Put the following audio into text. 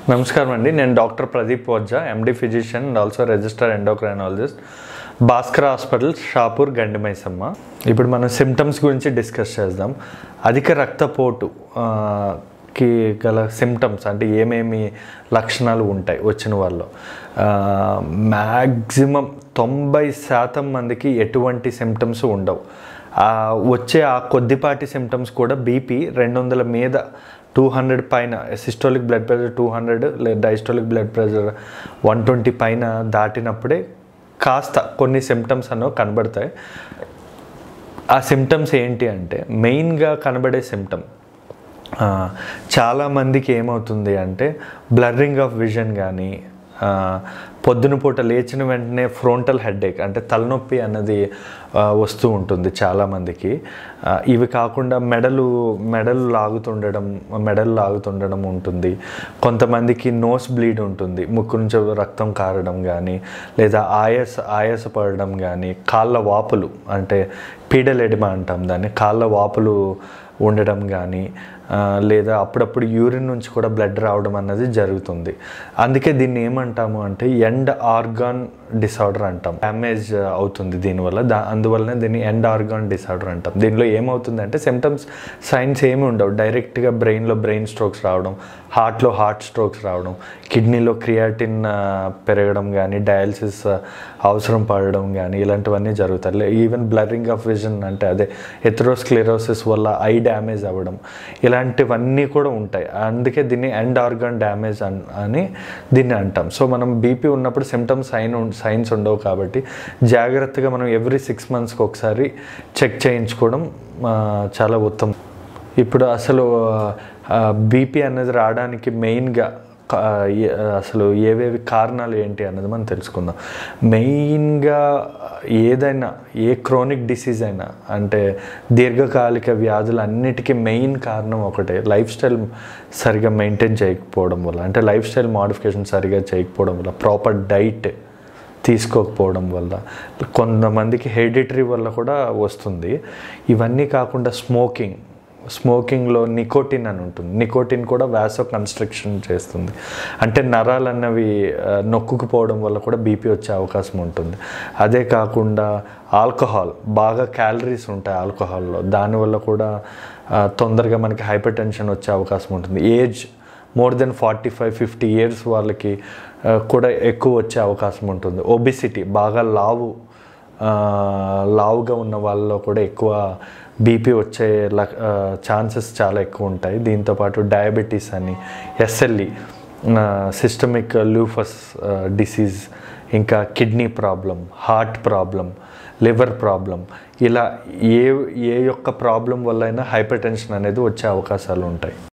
నమస్కారం అండి నేను doctor Pradeep Ojja MD physician and also register endocrinologist Bhaskar hospital Shapur Gandimaisamma ఇప్పుడు మనం సిమ్టమ్స్ గురించి డిస్కస్ చేద్దాం అధిక రక్తపోటు ఆ, కి గల సిమ్టమ్స్ అంటే ఏమేమి లక్షణాలు ఉంటాయి వచ్చిన వాళ్ళు మ్యాక్సిమం తొంభై శాతం మందికి ఎటువంటి సిమ్టమ్స్ ఉండవు ఆ వచ్చే ఆ కొద్దిపాటి సిమ్టమ్స్ కూడా బీపీ రెండు వందల మీద టూ హండ్రెడ్ పైన systolic blood pressure two hundred లేదా diastolic blood pressure one twenty పైన దాటినప్పుడే కాస్త కొన్ని సిమ్టమ్స్ అనేవి కనబడతాయి ఆ సిమ్టమ్స్ ఏంటి అంటే మెయిన్గా కనబడే సిమ్టమ్ చాలామందికి ఏమవుతుంది అంటే బ్లర్రింగ్ ఆఫ్ విజన్ కానీ పొద్దున పూట లేచిన వెంటనే ఫ్రోంటల్ హెడ్ఏక్ అంటే తలనొప్పి అన్నది ఆ, వస్తూ ఉంటుంది చాలామందికి ఆ, ఇవి కాకుండా మెడలు మెడలు లాగుతుండడం మెడలు లాగుతుండడం ఉంటుంది కొంతమందికి నోస్ బ్లీడ్ ఉంటుంది ముక్కు నుంచి రక్తం కారడం కానీ లేదా ఆయాస ఆయాస పడడం కానీ కాళ్ళ వాపులు అంటే పీడలెడిమ అంటాం దాన్ని కాళ్ళ వాపులు ఉండడం కానీ ఆ, లేదా అప్పుడప్పుడు యూరిన్ నుంచి కూడా బ్లడ్ రావడం అన్నది జరుగుతుంది అందుకే దీన్ని ఏమంటాము అంటే ఎండ్ ఆర్గాన్ డిసార్డర్ అంటాం డ్యామేజ్ అవుతుంది దీనివల్ల దా అందువల్లనే దీన్ని ఎండ్ ఆర్గాన్ డిసార్డర్ అంటాం దీనిలో ఏమవుతుంది అంటే సిమ్టమ్స్ సైన్స్ ఏమి ఉండవు డైరెక్ట్గా బ్రెయిన్లో బ్రెయిన్ స్ట్రోక్స్ రావడం హార్ట్లో హార్ట్ స్ట్రోక్స్ రావడం కిడ్నీలో క్రియాటిన్ ఆ, పెరగడం కానీ డయాలసిస్ అవసరం పడడం కానీ ఇలాంటివన్నీ జరుగుతాయి ఈవెన్ బ్లరింగ్ ఆఫ్ విజన్ అంటే అదే ఎథ్రోస్క్లెరోసిస్ వల్ల ఐ డ్యామేజ్ అవ్వడం ఇలాంటివన్నీ కూడా ఉంటాయి అందుకే దీన్ని ఎండ్ ఆర్గాన్ డ్యామేజ్ అన్ అని దీన్ని అంటాం సో మనం బీపీ ఉన్నప్పుడు సిమ్టమ్స్ సైన్ సైన్స్ ఉండవు కాబట్టి జాగ్రత్తగా మనం ఎవ్రీ సిక్స్ మంత్స్కి ఒకసారి చెక్ చేయించుకోవడం ఆ, చాలా ఉత్తమం ఇప్పుడు అసలు బీపీ అనేది రావడానికి మెయిన్గా కా- ఏ- అసలు ఏవేవి కారణాలు ఏంటి అన్నది మనం తెలుసుకుందాం మెయిన్గా ఏదైనా ఏ క్రోనిక్ డిసీజ్ అయినా అంటే దీర్ఘకాలిక వ్యాధులు అన్నిటికీ మెయిన్ కారణం ఒకటే లైఫ్ స్టైల్ సరిగా మెయింటైన్ చేయకపోవడం వల్ల అంటే లైఫ్ స్టైల్ మోడిఫికేషన్ సరిగా చేయకపోవడం వల్ల ప్రాపర్ డైట్ తీసుకోకపోవడం వల్ల కొంతమందికి హెరిడిటరీ వల్ల కూడా వస్తుంది ఇవన్నీ కాకుండా స్మోకింగ్ స్మోకింగ్లో నికోటిన్ అని ఉంటుంది నికోటిన్ కూడా వ్యాసో కన్స్ట్రక్షన్ చేస్తుంది అంటే నరాలు అన్నవి ఆ, నొక్కుకుపోవడం వల్ల కూడా బీపీ వచ్చే అవకాశం ఉంటుంది అదే కాకుండా ఆల్కహాల్ బాగా క్యాలరీస్ ఉంటాయి ఆల్కహాల్లో దానివల్ల కూడా ఆ, తొందరగా మనకి హైపర్ టెన్షన్ వచ్చే అవకాశం ఉంటుంది age more than forty five fifty years వాళ్ళకి ఆ, కూడా ఎక్కువ వచ్చే అవకాశం ఉంటుంది ఒబిసిటీ బాగా లావు ఆ, లావుగా ఉన్న వాళ్ళలో కూడా ఎక్కువ బీపీ వచ్చే ఛాన్సెస్ చాలా ఎక్కువ ఉంటాయి దీంతోపాటు డయాబెటీస్ అని ఎస్ఎల్ఈ సిస్టమిక్ లూఫస్ డిసీజ్ ఇంకా kidney problem heart problem liver problem ఇలా ఏ ఏ యొక్క ప్రాబ్లం వల్ల అయినా హైపర్ టెన్షన్ అనేది వచ్చే అవకాశాలు ఉంటాయి